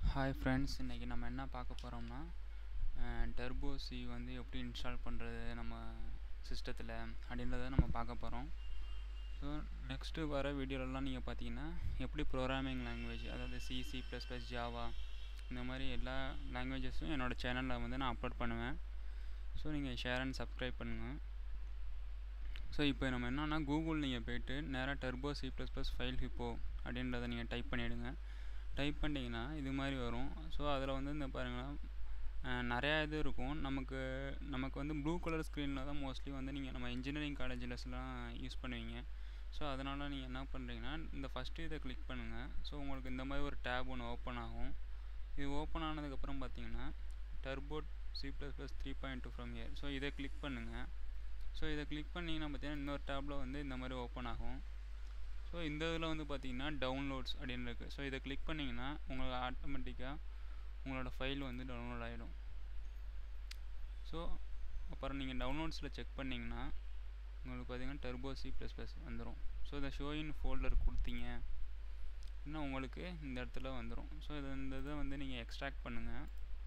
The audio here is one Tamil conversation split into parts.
ஹாய் ஃப்ரெண்ட்ஸ் இன்றைக்கி நம்ம என்ன பார்க்க போகிறோம்னா டர்போ சி வந்து எப்படி இன்ஸ்டால் பண்ணுறது நம்ம சிஸ்டத்தில் அப்படின்றத நம்ம பார்க்க போகிறோம் ஸோ நெக்ஸ்ட்டு வர வீடியோலலாம் நீங்கள் பார்த்தீங்கன்னா எப்படி ப்ரோக்ராமிங் லாங்குவேஜ் அதாவது C C plus plus Java இந்த மாதிரி எல்லா லாங்குவேஜஸும் என்னோடய சேனலில் வந்து நான் அப்லோட் பண்ணுவேன் ஸோ நீங்கள் ஷேர் அண்ட் சப்ஸ்கிரைப் பண்ணுங்கள் ஸோ இப்போ நம்ம என்னென்னா கூகுள் நீங்கள் போயிட்டு நேராக turbo C plus plus FileHippo அப்படின்றத நீங்கள் டைப் பண்ணிவிடுங்க டைப் பண்ணிங்கன்னா இது மாதிரி வரும் ஸோ அதில் வந்து இந்த பாருங்களேன் நிறையா இது இருக்கும் நமக்கு நமக்கு வந்து ப்ளூ கலர் ஸ்க்ரீனில் தான் மோஸ்ட்லி வந்து நீங்கள் நம்ம இன்ஜினியரிங் காலேஜிலஸ்லாம் யூஸ் பண்ணுவீங்க ஸோ அதனால் நீங்கள் என்ன பண்ணுறீங்கன்னா இந்த ஃபஸ்ட்டு இதை கிளிக் பண்ணுங்கள் ஸோ உங்களுக்கு இந்த மாதிரி ஒரு டேப் ஒன்று ஓப்பன் ஆகும் இது ஓப்பன் ஆனதுக்கப்புறம் பார்த்தீங்கன்னா turbo C plus plus three point two from here so இதை கிளிக் பண்ணுங்கள் ஸோ இதை கிளிக் பண்ணிங்கன்னா பார்த்தீங்கன்னா இன்னொரு டேப்பில் வந்து இந்த மாதிரி ஓப்பன் ஆகும் ஸோ இந்த இதில் வந்து பார்த்தீங்கன்னா டவுன்லோட்ஸ் அப்படின்னு இருக்குது ஸோ இதை கிளிக் பண்ணிங்கன்னா உங்களுக்கு ஆட்டோமேட்டிக்காக உங்களோட ஃபைல் வந்து டவுன்லோட் ஆகிடும் ஸோ அப்புறம் நீங்கள் டவுன்லோட்ஸில் செக் பண்ணிங்கன்னா உங்களுக்கு பார்த்தீங்கன்னா டர்போ சி ப்ளஸ் ப்ளஸ் வந்துடும் ஸோ இதை ஷோயின் ஃபோல்டர் கொடுத்தீங்க இன்னும் உங்களுக்கு இந்த இடத்துல வந்துடும் ஸோ இது இந்த இதை வந்து நீங்கள் எக்ஸ்ட்ராக்ட் பண்ணுங்கள்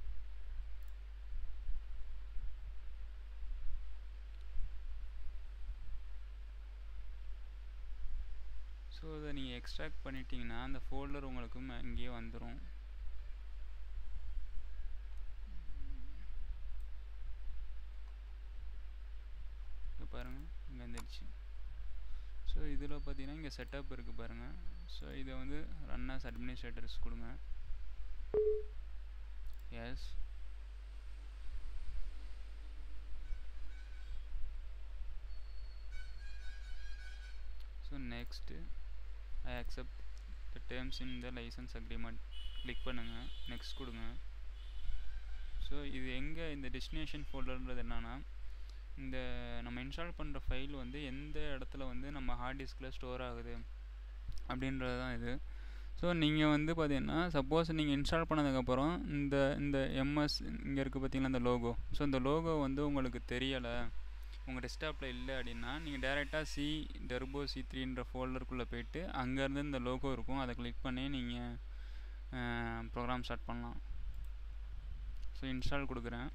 ஸோ இதை நீங்கள் எக்ஸ்ட்ராக்ட் பண்ணிட்டீங்கன்னா அந்த ஃபோல்டர் உங்களுக்கு இங்கேயே வந்துடும் இப்போ பாருங்கள் இங்கே வந்துடுச்சு ஸோ இதில் பார்த்தீங்கன்னா இங்கே செட்டப் இருக்குது பாருங்கள் ஸோ இதை வந்து ரன் ஆஸ் அட்மினிஸ்ட்ரேட்டர்ஸ் கொடுங்க yes so next I accept the terms in the license agreement click பண்ணுங்கள் நெக்ஸ்ட் கொடுங்க ஸோ இது எங்கே இந்த டெஸ்டினேஷன் ஃபோல்டர்ன்றது என்னென்னா இந்த நம்ம இன்ஸ்டால் பண்ணுற ஃபைல் வந்து எந்த இடத்துல வந்து நம்ம ஹார்ட் டிஸ்கில் ஸ்டோர் ஆகுது அப்படின்றது தான் இது ஸோ நீங்கள் வந்து பார்த்தீங்கன்னா சப்போஸ் நீங்கள் இன்ஸ்டால் பண்ணதுக்கப்புறம் இந்த இந்த எம்எஸ் இங்கே இருக்குது பார்த்தீங்கன்னா இந்த லோகோ ஸோ இந்த லோகோ வந்து உங்களுக்கு தெரியலை உங்கள் டெஸ்க்டாப்பில் இல்லை அப்படின்னா நீங்கள் டேரெக்டாக சி டெர்போ சி த்ரீன்ற ஃபோல்டருக்குள்ளே போயிட்டு அங்கேருந்து இந்த லோகோ இருக்கும் அதை கிளிக் பண்ணி நீங்கள் ப்ரோக்ராம் ஸ்டார்ட் பண்ணலாம் ஸோ இன்ஸ்டால் கொடுக்குறேன்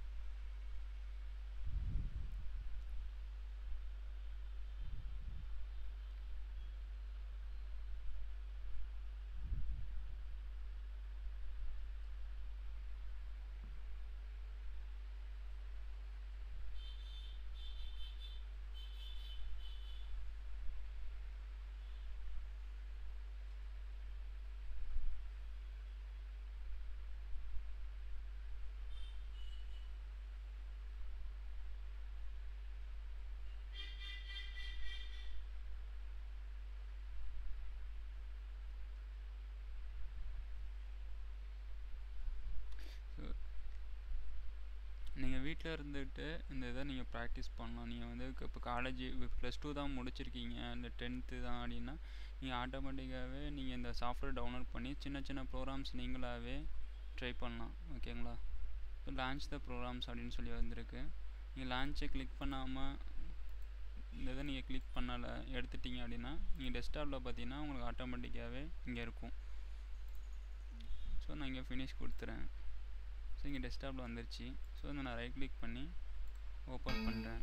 நீங்கள் வீட்டில் இருந்துட்டு இந்த இதை நீங்கள் ப்ராக்டிஸ் பண்ணலாம் நீங்கள் வந்து இப்போ காலேஜ் ப்ளஸ் டூ தான் முடிச்சிருக்கீங்க இந்த டென்த்து தான் அப்படின்னா நீங்கள் ஆட்டோமேட்டிக்காகவே நீங்கள் இந்த சாஃப்ட்வேர் டவுன்லோட் பண்ணி சின்ன சின்ன ப்ரோக்ராம்ஸ் நீங்களாகவே ட்ரை பண்ணலாம் ஓகேங்களா இப்போ லான்ச் த ப்ரோக்ராம்ஸ் அப்படின்னு சொல்லி வந்திருக்கு நீங்கள் லான்ச்சை கிளிக் பண்ணாமல் இந்த இதை நீங்கள் கிளிக் பண்ணலை எடுத்துட்டீங்க அப்படின்னா நீங்கள் டெஸ்க்டாப்பில் பார்த்தீங்கன்னா உங்களுக்கு ஆட்டோமேட்டிக்காகவே இங்கே இருக்கும் ஸோ நான் இங்கே ஃபினிஷ் கொடுத்துறேன் ஸோ இங்கே டெஸ்க்டாப்பில் வந்துருச்சு ஸோ வந்து நான் ரைட் கிளிக் பண்ணி ஓப்பன் பண்ணுறேன்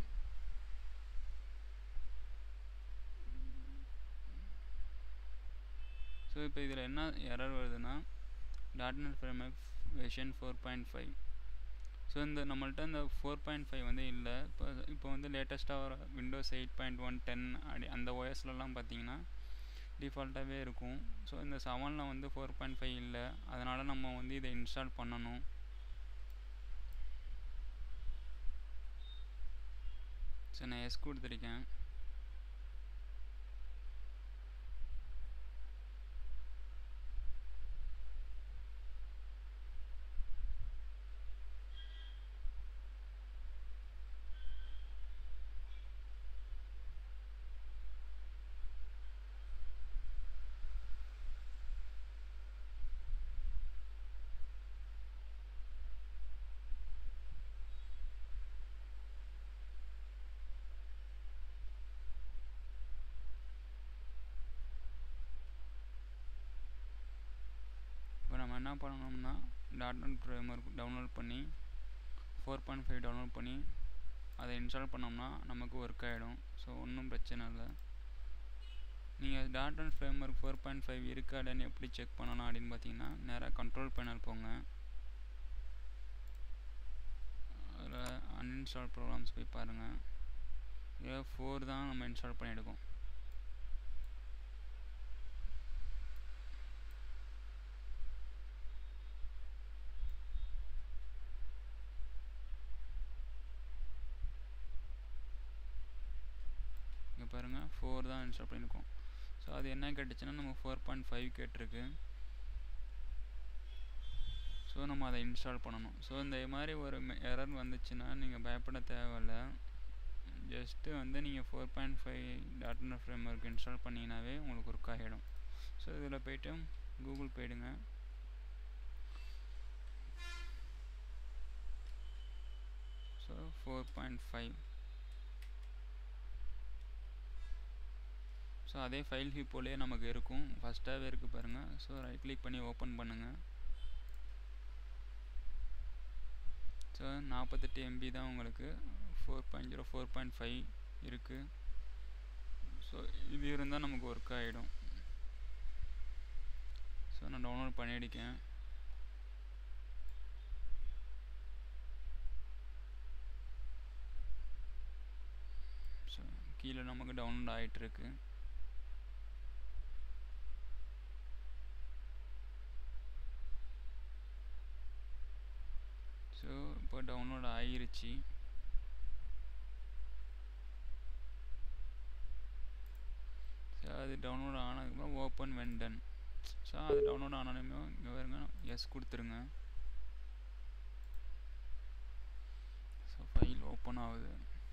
ஸோ இப்போ இதில் என்ன எரர் வருதுன்னா dot net framework version four point five so இந்த நம்மள்ட்ட இந்த ஃபோர் பாயிண்ட் ஃபைவ் வந்து இல்லை இப்போ இப்போ வந்து லேட்டஸ்ட்டாக வர Windows eight point one ten அப்படி அந்த ஓஎஸ்லலாம் பார்த்தீங்கன்னா டிஃபால்ட்டாகவே இருக்கும் ஸோ இந்த செவனில் வந்து ஃபோர் பாயிண்ட் ஃபைவ் இல்லை அதனால் நம்ம வந்து இதை இன்ஸ்டால் பண்ணணும் ஸோ நான் எஸ் கொடுத்துருக்கேன் என்ன பண்ணணும்னா டாட் நெட் ஃப்ரேம்ஒர்க் டவுன்லோட் பண்ணி ஃபோர் பாயிண்ட் ஃபைவ் டவுன்லோட் பண்ணி அதை இன்ஸ்டால் பண்ணோம்னா நமக்கு ஒர்க் ஆகிடும் ஸோ ஒன்றும் பிரச்சனை இல்லை நீங்கள் dot net framework four point five இருக்காடான்னு எப்படி செக் பண்ணணும் அப்படின்னு பார்த்தீங்கன்னா நேராக கண்ட்ரோல் பேனல் போங்க அதில் அன்இன்ஸ்டால் ப்ரோக்ராம்ஸ் போய் பாருங்கள் இதில் ஃபோர் தான் நம்ம இன்ஸ்டால் பண்ணியிருக்கோம் இங்கே பாருங்கள் ஃபோர் தான் இன்ஸ்டால் பண்ணியிருக்கோம் ஸோ அது என்ன கேட்டுச்சுன்னா நம்ம ஃபோர் பாயிண்ட் ஃபைவ் கேட்டிருக்கு ஸோ நம்ம அதை இன்ஸ்டால் பண்ணணும் ஸோ இந்த மாதிரி ஒரு எரர் வந்துச்சுன்னா நீங்கள் பயப்பட தேவையில்ல ஜஸ்ட்டு வந்து நீங்கள் ஃபோர் பாயிண்ட் ஃபைவ் டாட்னா ஃப்ரேம் ஒர்க் இன்ஸ்டால் பண்ணிங்கனாவே உங்களுக்கு ஒர்க் ஆகிடும் ஸோ இதில் போய்ட்டு கூகுள் போயிடுங்க so four point five so அதே ஃபைல் ஹிப்போலே நமக்கு இருக்கும் ஃபஸ்ட்டாகவே இருக்குது பாருங்கள் ஸோ ரைட் கிளிக் பண்ணி ஓப்பன் பண்ணுங்கள் ஸோ நாற்பத்தெட்டு எம்பி தான் உங்களுக்கு four point zero four point five இருக்குது ஸோ இது இருந்தால் நமக்கு ஒர்க் ஆகிடும் ஸோ நான் டவுன்லோட் பண்ணியிருக்கேன் ஸோ கீழே நமக்கு டவுன்லோட் ஆகிட்டுருக்கு ஸோ இப்போ டவுன்லோட் ஆகிருச்சு ஸோ அது டவுன்லோட் ஆனதுக்கப்புறம் ஓப்பன் வெண்டன் ஸோ அது டவுன்லோட் ஆனாலுமே இங்கே பாருங்க எஸ் கொடுத்துருங்க ஸோ ஃபைல் ஓப்பன் ஆகுது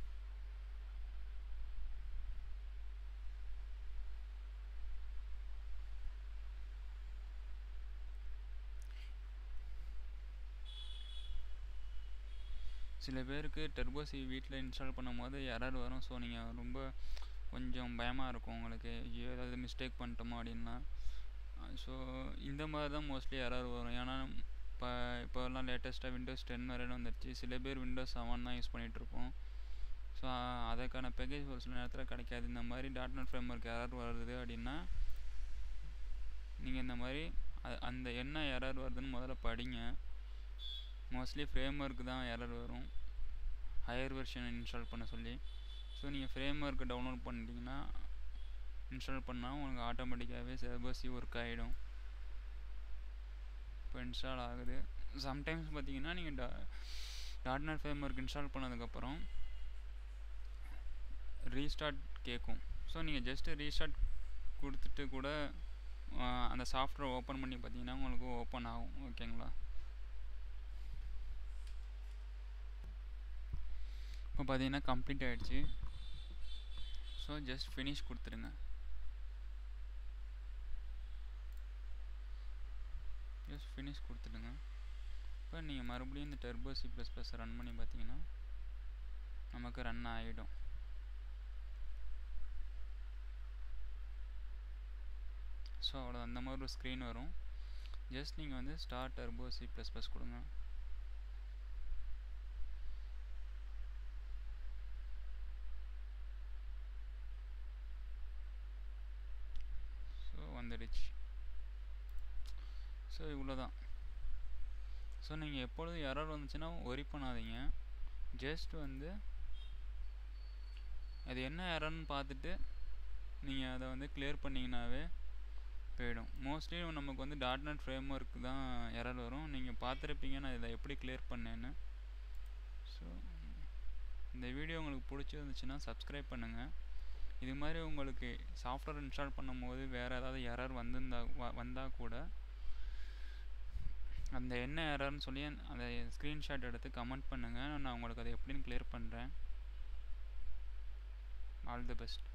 சில பேருக்கு டெர்போசி வீட்டில் இன்ஸ்டால் பண்ணும்போது எரர் வரும் ஸோ நீங்கள் ரொம்ப கொஞ்சம் பயமாக இருக்கும் உங்களுக்கு ஐயோ ஏதாவது மிஸ்டேக் பண்ணிட்டோமோ அப்படின்னா ஸோ இந்த மாதிரி தான் மோஸ்ட்லி எரர் வரும் ஏன்னா இப்போ இப்போல்லாம் லேட்டஸ்ட்டாக விண்டோஸ் டென் வரையும் வந்துடுச்சு சில பேர் விண்டோஸ் செவன் தான் யூஸ் பண்ணிகிட்ருக்கோம் ஸோ அதுக்கான பேக்கேஜ் ஒரு சில நேரத்தில் கிடைக்காது இந்த மாதிரி dot net framework error வருது அப்படின்னா நீங்கள் இந்த மாதிரி அந்த என்ன எரர் வருதுன்னு முதல்ல படிங்க மோஸ்ட்லி ஃப்ரேம் ஒர்க் தான் எரர் வரும் ஹையர் வெர்ஷன் இன்ஸ்டால் பண்ண சொல்லி ஸோ நீங்கள் ஃப்ரேம் ஒர்க்கு டவுன்லோட் பண்ணிட்டீங்கன்னா இன்ஸ்டால் பண்ணால் உங்களுக்கு ஆட்டோமேட்டிக்காகவே சர்வர்ஸி ஒர்க் ஆகிடும் இப்போ இன்ஸ்டால் ஆகுது சம்டைம்ஸ் பார்த்தீங்கன்னா நீங்கள் டா dot net framework install பண்ணதுக்கப்புறம் ரீஸ்டார்ட் கேட்கும் ஸோ நீங்கள் ஜஸ்ட்டு ரீஸ்டார்ட் கொடுத்துட்டு கூட அந்த சாஃப்ட்வேர் ஓப்பன் பண்ணி பார்த்தீங்கன்னா உங்களுக்கு ஓப்பன் ஆகும் ஓகேங்களா இப்போ பார்த்தீங்கன்னா கம்ப்ளீட் ஆகிடுச்சு ஸோ ஜஸ்ட் ஃபினிஷ் கொடுத்துருங்க ஜஸ்ட் ஃபினிஷ் கொடுத்துடுங்க இப்போ நீங்கள் மறுபடியும் இந்த turbo C plus plus run பண்ணி பார்த்தீங்கன்னா நமக்கு ரன் ஆகிடும் ஸோ அவ்வளோ அந்த மாதிரி ஒரு ஸ்க்ரீன் வரும் ஜஸ்ட் நீங்கள் வந்து star turbo C plus plus கொடுங்க ஸோ வந்துடுச்சு ஸோ இவ்வளோ தான் ஸோ நீங்கள் எப்பொழுதும் எரர் வந்துச்சுன்னா ஒரி பண்ணாதீங்க ஜஸ்ட் வந்து அது என்ன எரர்னு பார்த்துட்டு நீங்கள் அதை வந்து கிளியர் பண்ணிங்கனாவே போயிடும் மோஸ்ட்லி நமக்கு வந்து டாட் நெட் ஃப்ரேம் ஒர்க் தான் எரர் வரும் நீங்கள் பார்த்துருப்பீங்க நான் இதை எப்படி கிளியர் பண்ணேன்னு ஸோ இந்த வீடியோ உங்களுக்கு பிடிச்சிருந்துச்சுன்னா சப்ஸ்கிரைப் பண்ணுங்கள் இது மாதிரி உங்களுக்கு சாஃப்ட்வேர் இன்ஸ்டால் பண்ணும்போது வேறு ஏதாவது எரர் வந்திருந்தா வந்தால் கூட அந்த என்ன எரர்னு சொல்லி அந்த ஸ்க்ரீன்ஷாட் எடுத்து கமெண்ட் பண்ணுங்கள் நான் உங்களுக்கு அதை எப்படின்னு கிளியர் பண்ணுறேன் ஆல் தி பெஸ்ட்